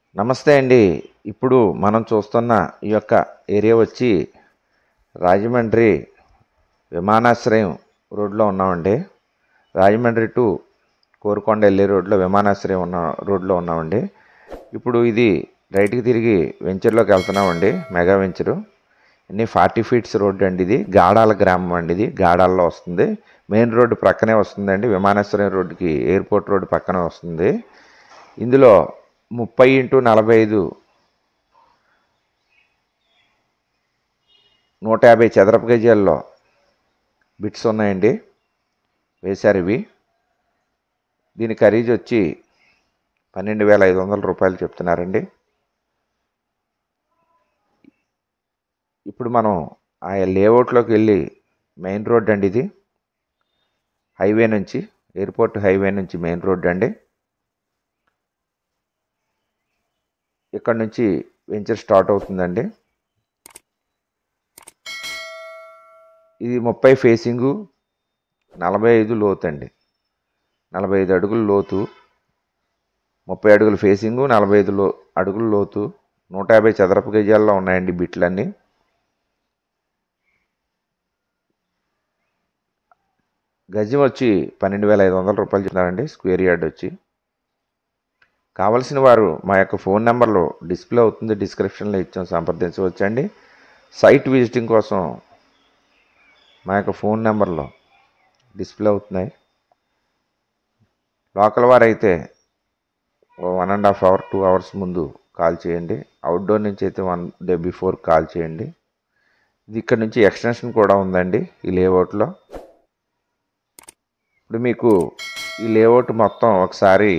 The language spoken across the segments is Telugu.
నమస్తే అండి ఇప్పుడు మనం చూస్తున్న ఈ యొక్క ఏరియా వచ్చి రాజమండ్రి విమానాశ్రయం రోడ్లో ఉన్నామండి రాజమండ్రి టు కోరుకొండ వెళ్ళే రోడ్లో విమానాశ్రయం ఉన్న రోడ్లో ఉన్నామండి ఇప్పుడు ఇది రైట్కి తిరిగి వెంచర్లోకి వెళ్తున్నామండి మెగా వెంచరు అన్ని ఫార్టీ ఫీట్స్ రోడ్ అండి ఇది గాడాల గ్రామం అండి ఇది గాడాల్లో వస్తుంది మెయిన్ రోడ్డు ప్రక్కనే వస్తుందండి విమానాశ్రయం రోడ్డుకి ఎయిర్పోర్ట్ రోడ్డు పక్కనే వస్తుంది ఇందులో ముప్పై ఇంటూ నలభై ఐదు నూట యాభై చదరపు గజాల్లో బిట్స్ ఉన్నాయండి వేశారు ఇవి దీని ఖరీదు వచ్చి పన్నెండు వేల ఐదు వందల రూపాయలు చెప్తున్నారండి ఇప్పుడు మనం ఆ లేఅవుట్లోకి వెళ్ళి మెయిన్ రోడ్ అండి ఇది హైవే నుంచి ఎయిర్పోర్ట్ హైవే నుంచి మెయిన్ రోడ్ అండి ఇక్కడ నుంచి వెంచర్ స్టార్ట్ అవుతుందండి ఇది ముప్పై ఫేసింగు నలభై ఐదు లోతు అండి నలభై ఐదు అడుగుల లోతు ముప్పై అడుగుల ఫేసింగు నలభై ఐదు లో అడుగుల లోతు నూట యాభై చదరపు గజాల్లో ఉన్నాయండి బిట్లన్నీ గజం వచ్చి పన్నెండు వేల ఐదు వందల రూపాయలు చెప్తున్నారండి స్క్వేర్ యార్డ్ వచ్చి కావలసిన వారు మా యొక్క ఫోన్ నెంబర్లో డిస్ప్లే అవుతుంది డిస్క్రిప్షన్లో ఇచ్చాం సంప్రదించవచ్చండి సైట్ విజిటింగ్ కోసం మా యొక్క ఫోన్ నెంబర్లో డిస్ప్లే అవుతున్నాయి లోకల్ వారైతే one and half hour two hours ముందు కాల్ చేయండి అవుట్డోర్ నుంచి అయితే వన్ డే బిఫోర్ కాల్ చేయండి ఇది ఇక్కడ నుంచి ఎక్స్టెన్షన్ కూడా ఉందండి ఈ లేఅవుట్లో ఇప్పుడు మీకు ఈ లేఅవుట్ మొత్తం ఒకసారి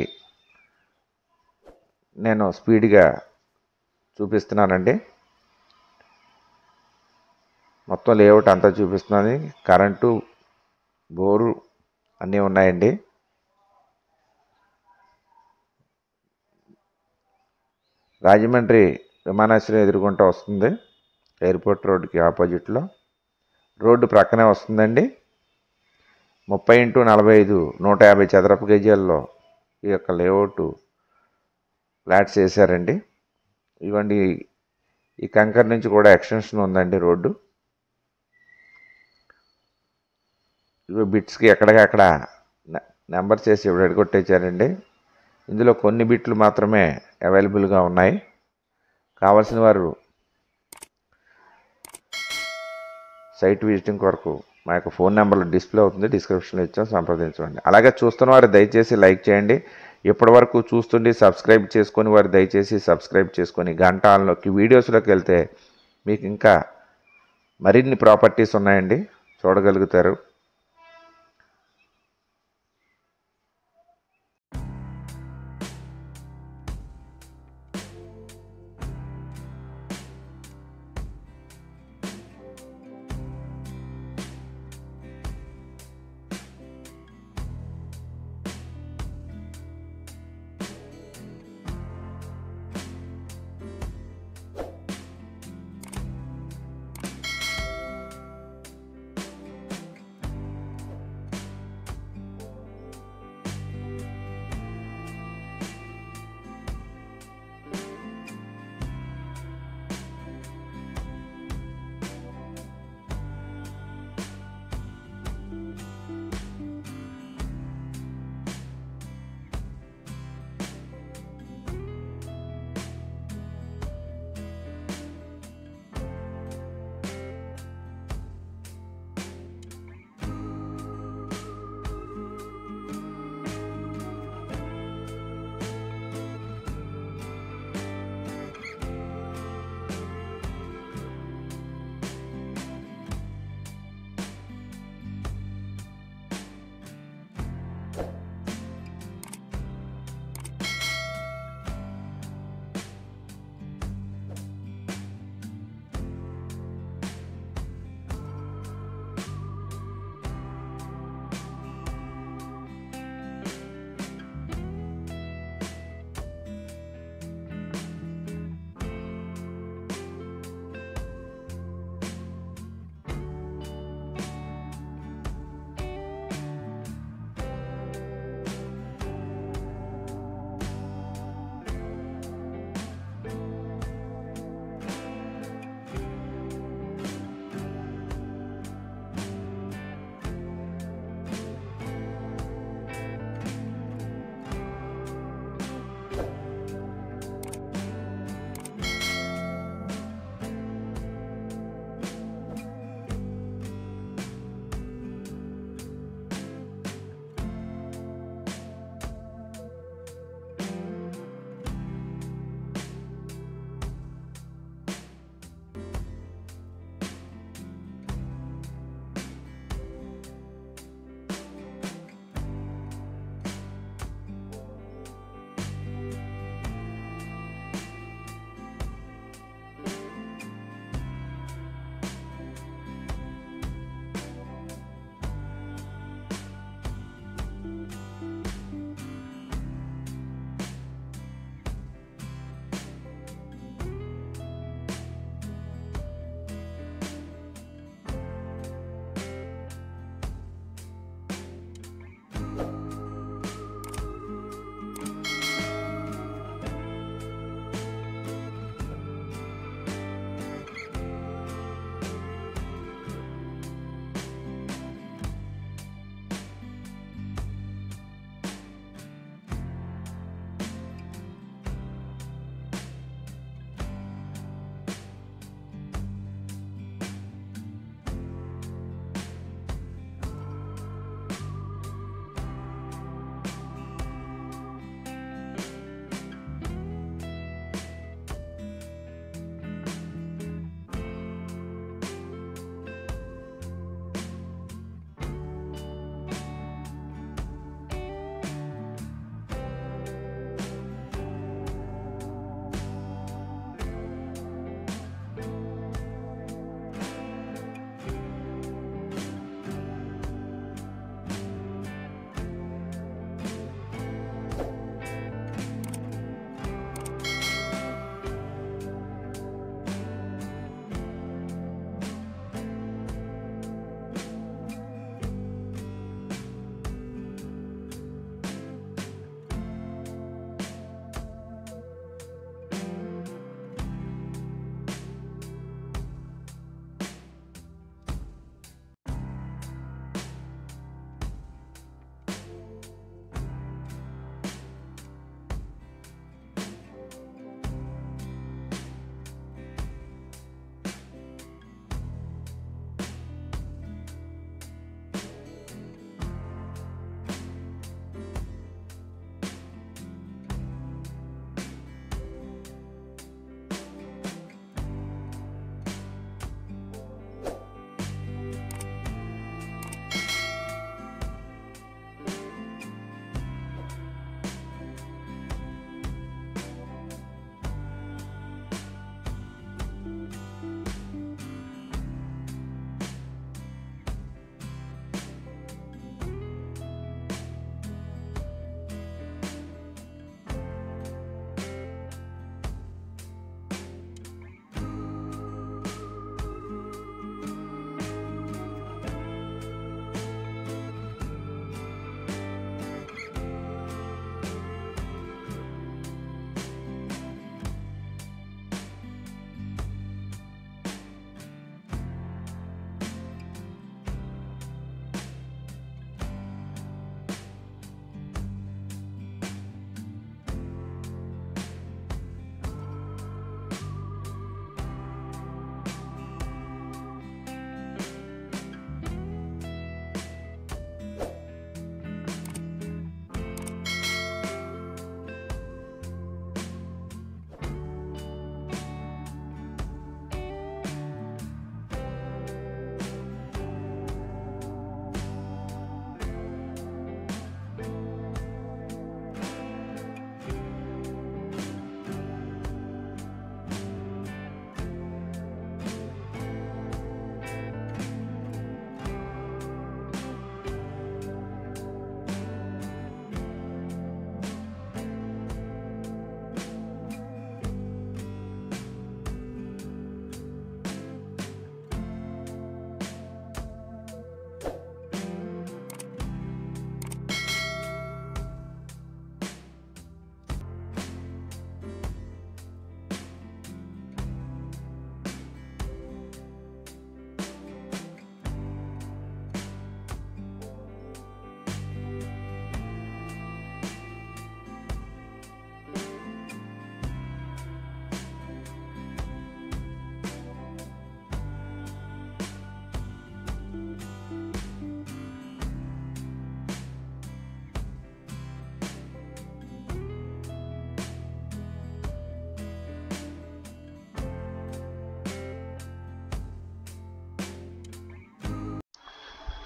నేను స్పీడ్గా చూపిస్తున్నానండి మొత్తం లేఅవుట్ అంతా చూపిస్తున్నాను కరెంటు బోరు అన్నీ ఉన్నాయండి రాజమండ్రి విమానాశ్రయం ఎదుర్కొంటూ వస్తుంది ఎయిర్పోర్ట్ రోడ్డుకి ఆపోజిట్లో రోడ్డు ప్రక్కనే వస్తుందండి ముప్పై ఇంటూ నలభై ఐదు నూట యాభై చదరపు గజాల్లో ఈ యొక్క లేఅవుట్ ఫ్లాట్స్ వేసారండి ఇవ్వండి ఈ కంకర్ నుంచి కూడా ఎక్స్టెన్షన్ ఉందండి రోడ్డు ఇవి బిట్స్కి ఎక్కడికక్కడ నెంబర్ చేసి విడగొట్టేశారండి ఇందులో కొన్ని బిట్లు మాత్రమే అవైలబుల్గా ఉన్నాయి కావాల్సిన వారు సైట్ విజిటింగ్ కొరకు మా యొక్క ఫోన్ నెంబర్లో డిస్ప్లే అవుతుంది డిస్క్రిప్షన్లో ఇచ్చాం సంప్రదించండి అలాగే చూస్తున్న వారు దయచేసి లైక్ చేయండి ఇప్పటి వరకు చూస్తుండి సబ్స్క్రైబ్ చేసుకొని వారు దయచేసి సబ్స్క్రైబ్ చేసుకొని గంట ఆన్లోకి వీడియోస్లోకి వెళ్తే మీకు ఇంకా మరిన్ని ప్రాపర్టీస్ ఉన్నాయండి చూడగలుగుతారు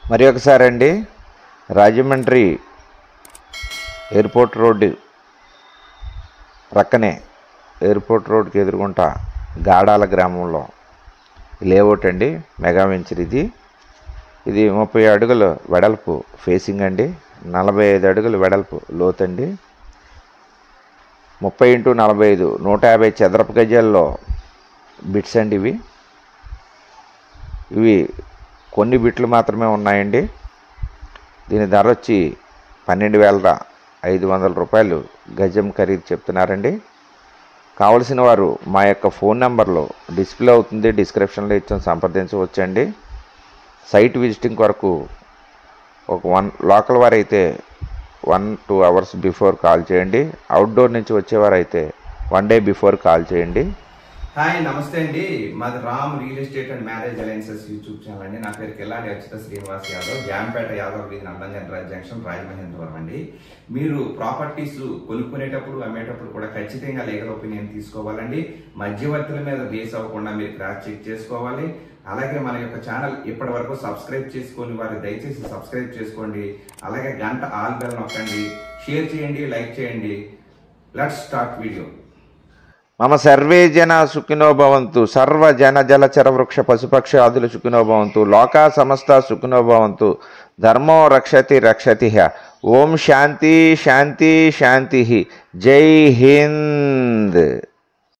మరి ఒకసారి అండి రాజమండ్రి ఎయిర్పోర్ట్ రోడ్డు ప్రక్కనే ఎయిర్పోర్ట్ రోడ్కి ఎదురుగుంటా గాడాల గ్రామంలో లేఅవుట్ అండి మెగా వెంచర్ ఇది ఇది ముప్పై అడుగులు వెడల్పు ఫేసింగ్ అండి నలభై ఐదు అడుగులు వెడల్పు లోతండి ముప్పై ఇంటూ నలభై ఐదు నూట యాభై చదరపు గజాల్లో బిట్స్ అండి ఇవి ఇవి కొన్ని బిట్లు మాత్రమే ఉన్నాయండి దీని ధర వచ్చి పన్నెండు వేల ఐదు వందల రూపాయలు గజం ఖరీదు చెప్తున్నారండి కావలసిన వారు మా యొక్క ఫోన్ నెంబర్లో డిస్ప్లే అవుతుంది డిస్క్రిప్షన్లో ఇచ్చాం సంప్రదించవచ్చండి సైట్ విజిటింగ్ కొరకు ఒక వన్ లోకల్ వారైతే one two hours before call చేయండి అవుట్డోర్ నుంచి వచ్చేవారైతే వన్ డే బిఫోర్ కాల్ చేయండి హాయ్ నమస్తే అండి మాది Ram real estate and marriage alliances YouTube channel అండి నా పేరు కిల్లాడి అచ్యుత శ్రీనివాస్ యాదవ్ జాంపేట యాదవ్ వీధి నందంగన్ జంక్షన్ రాజమహేంద్రవరం అండి మీరు ప్రాపర్టీస్ కొనుక్కునేటప్పుడు అమ్మేటప్పుడు కూడా ఖచ్చితంగా లీగల్ ఒపీనియన్ తీసుకోవాలండి మధ్యవర్తుల మీద బేస్ అవ్వకుండా మీరు క్రాస్ చెక్ చేసుకోవాలి అలాగే మన యొక్క ఛానల్ ఇప్పటి వరకు సబ్స్క్రైబ్ చేసుకొని వారు దయచేసి సబ్స్క్రైబ్ చేసుకోండి అలాగే గంట ఆల్ బెల్ నొక్కండి షేర్ చేయండి లైక్ చేయండి లెట్స్ స్టార్ట్ వీడియో మమ సర్వే జన సుఖినో భవంతు సర్వ జన జలచర వృక్ష పశుపక్ష ఆదులు సుఖినో భవంతు లోకా సమస్త సుఖినో భవంతు ధర్మో రక్షతి రక్షతి హ్య ఓం శాంతి శాంతి శాంతి జై హింద్